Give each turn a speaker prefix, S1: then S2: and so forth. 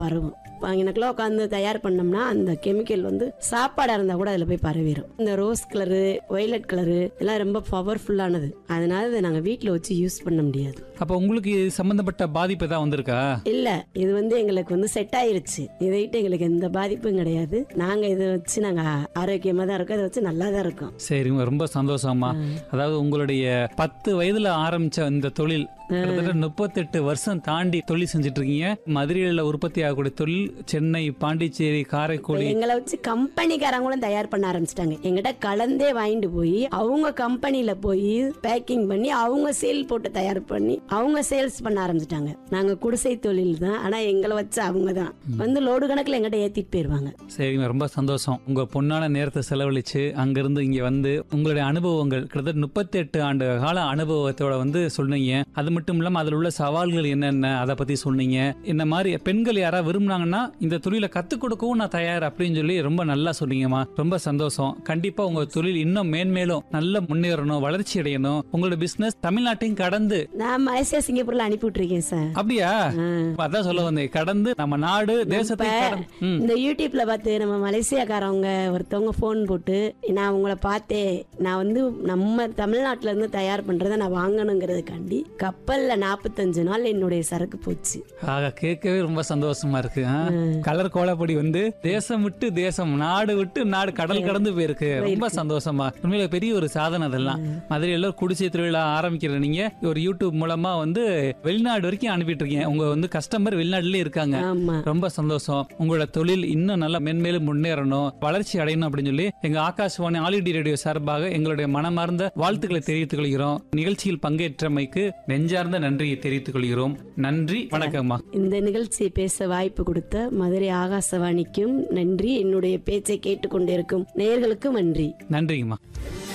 S1: பரவும் வாங்கினக்குள்ள உட்காந்து தயார் பண்ணோம்னா அந்த கெமிக்கல் வந்து சாப்பாடா இருந்தா கூட அதுல போய் பரவிடும் இந்த ரோஸ் கலரு ஒய்லட் கலரு இதெல்லாம் ரொம்ப பவர்ஃபுல்லானது அதனால இதை நாங்க வீட்ல வச்சு யூஸ் பண்ண முடியாது
S2: அப்ப உங்களுக்கு இது சம்பந்தப்பட்ட பாதிப்பு ஏதாவது வந்திருக்கா
S1: இல்ல இது வந்து எங்களுக்கு வந்து செட் ஆயிருச்சு இதை விட்டு எங்களுக்கு எந்த பாதிப்பும் கிடையாது நாங்க இதை வச்சு நாங்க ஆரோக்கியமா தான் இருக்கோம் இதை வச்சு நல்லா தான் இருக்கோம்
S2: சரிங்க ரொம்ப சந்தோஷமா அதாவது உங்களுடைய பத்து வயதுல ஆரம்பிச்ச இந்த தொழில் கிட்டத்தட்ட முப்பத்தெட்டு வருஷம் தாண்டி தொழில் செஞ்சுட்டு இருக்கீங்க மதுரையில உற்பத்தி ஆகக்கூடிய தொழில் சென்னை பாண்டிச்சேரி காரைக்குடி
S1: எங்களை வச்சு கம்பெனிக்காரங்களும் தயார் பண்ண ஆரம்பிச்சிட்டாங்க எங்கிட்ட கலந்தே வாங்கிட்டு போய் அவங்க கம்பெனில போய் பேக்கிங் பண்ணி அவங்க சேல் போட்டு தயார் பண்ணி அவங்க சேல்ஸ் பண்ண ஆரம்பிச்சிட்டாங்க நாங்க குடிசை தொழில் தான் ஆனா எங்களை வச்சு அவங்க தான் வந்து லோடு கணக்குல எங்கிட்ட ஏத்திட்டு போயிருவாங்க
S2: சரிங்க ரொம்ப சந்தோஷம் உங்க பொன்னான நேரத்தை செலவழிச்சு அங்கிருந்து இங்க வந்து உங்களுடைய அனுபவங்கள் கிட்டத்தட்ட முப்பத்தி எட்டு ஆண்டு கால அனுபவத்தோட வந்து சொன்னீங்க அது மட்டும் இல்லாம அதுல உள்ள சவால்கள் என்னென்ன அதை பத்தி சொன்னீங்க இந்த மாதிரி பெண்கள் யாராவது விரும்புனாங்கன்னா இந்த தொழிலை கத்துக் கொடுக்கவும் நான் தயார் அப்படின்னு சொல்லி ரொம்ப நல்லா சொன்னீங்கம்மா ரொம்ப சந்தோஷம் கண்டிப்பா உங்க தொழில் இன்னும் மேன்மேலும் நல்ல முன்னேறணும் வளர்ச்சி அடையணும் உங்களோட பிசினஸ் தமிழ்நாட்டையும் கடந்து
S1: நான் மலேசியா சிங்கப்பூர்ல அனுப்பி விட்டுருக்கேன் சார்
S2: அப்படியா அதான் சொல்ல வந்தேன் கடந்து நம்ம நாடு தேசத்தை கடந்து ம்.
S1: இந்த யூடியூப்ல பார்த்து நம்ம மலேசியாக்காரவங்க ஒருத்தவங்க ஃபோன் போட்டு நான் உங்களை பார்த்தேன் நான் வந்து நம்ம தமிழ்நாட்டுல இருந்து தயார் பண்றதை நான் வாங்கணுங்கிறதுக்காண்டி கப்பல்ல நாற்பத்தஞ்சு நாள் என்னுடைய சரக்கு போச்சு
S2: ஆக கேட்கவே ரொம்ப சந்தோஷமா இருக்கு ஆ? கலர் கோலப்பொடி வந்து தேசம் விட்டு தேசம் நாடு விட்டு நாடு கடல் கடந்து போயிருக்கு ரொம்ப சந்தோஷமா உண்மையில பெரிய ஒரு சாதனை அதெல்லாம் மதுரையில குடிசை திருவிழா ஆரம்பிக்கிற நீங்க ஒரு யூடியூப் மூலமா வந்து வெளிநாடு வரைக்கும் அனுப்பிட்டு இருக்கீங்க உங்க வந்து கஸ்டமர் வெளிநாட்டுல இருக்காங்க
S1: ஆமா
S2: ரொம்ப சந்தோஷம் உங்களோட தொழில் இன்னும் நல்லா மென்மேலும் முன்னேறணும் வளர்ச்சி அடையணும் அப்படின்னு சொல்லி எங்க ஆகாஷ்வாணி ஆல் இண்டியா ரேடியோ சார்பாக எங்களுடைய மனமார்ந்த வாழ்த்துக்களை தெரிவித்துக் கொள்கிறோம் நிகழ்ச்சியில் பங்கேற்றமைக்கு நெஞ்சார்ந்த நன்றியை தெரிவித்துக் கொள்கிறோம் நன்றி வணக்கம்மா
S1: இந்த நிகழ்ச்சியை பேச வாய்ப்பு கொடுத்த மதுரை ஆகாசவாணிக்கும் நன்றி என்னுடைய பேச்சை கேட்டுக்கொண்டிருக்கும் நேயர்களுக்கும் நன்றி
S2: நன்றிங்கம்மா